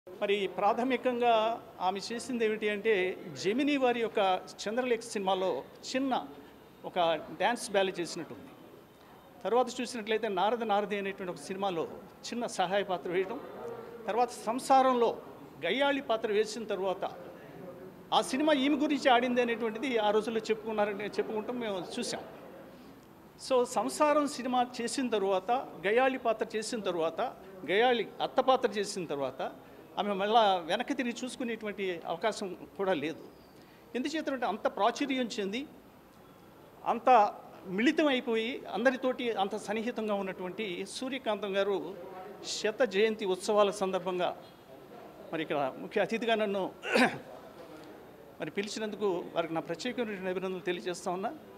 మరి ప్రాథమికంగా ఆమె చేసింది ఏమిటి అంటే జెమినీ వారి యొక్క చంద్రలేఖ సినిమాలో చిన్న ఒక డ్యాన్స్ బ్యాలీ చేసినట్టుంది తర్వాత చూసినట్లయితే నారద నారది అనేటువంటి ఒక సినిమాలో చిన్న సహాయ పాత్ర వేయడం తర్వాత సంసారంలో గయ్యాళి పాత్ర వేసిన తర్వాత ఆ సినిమా ఈమె గురించి ఆడింది అనేటువంటిది ఆ రోజుల్లో చెప్పుకున్నారని చెప్పుకుంటాం మేము చూసాం సో సంసారం సినిమా చేసిన తర్వాత గయాళి పాత్ర చేసిన తర్వాత గయాళి అత్త పాత్ర చేసిన తర్వాత ఆమె మళ్ళా వెనక్కి తిరిగి చూసుకునేటువంటి అవకాశం కూడా లేదు ఎందుచేతంటే అంత ప్రాచుర్యం చెంది అంత మిళితం అయిపోయి అందరితోటి అంత సన్నిహితంగా ఉన్నటువంటి సూర్యకాంతం గారు శత జయంతి ఉత్సవాల సందర్భంగా మరి ఇక్కడ ముఖ్య అతిథిగా నన్ను మరి పిలిచినందుకు వారికి నా ప్రత్యేకమైన అభినందనలు తెలియజేస్తా ఉన్నా